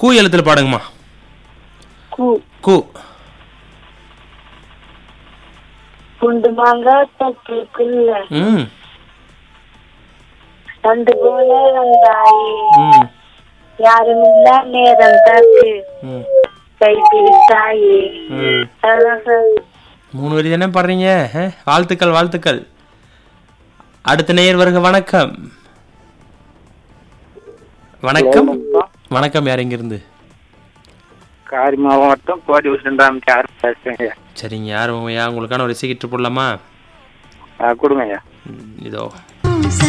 கூ எழுத்துல பாடுங்கம்மா கு கூ குண்டு மாங்காய் தட்டுக்குள்ள ம் சண்டு போல வந்தாயே ம் யாரும் இல்ல நேரம் தாக்கு ம் கை பிடித்தாயே ம் அதான் சார் மூணு வரி தானே பாடுறீங்க ஆ? வாழ்த்துக்கள் வாழ்த்துக்கள் அடுத்த நேயர் வருக வணக்கம் வணக்கம் வணக்கம் யார் இருந்து காரி மாவட்டம் கோடி விஷயம் யார் பேசுறீங்க சரிங்க யார் உங்களுக்கான ஒரு இசைக்கிட்டு போடலாமா கொடுங்க ஐயா ம், இதோ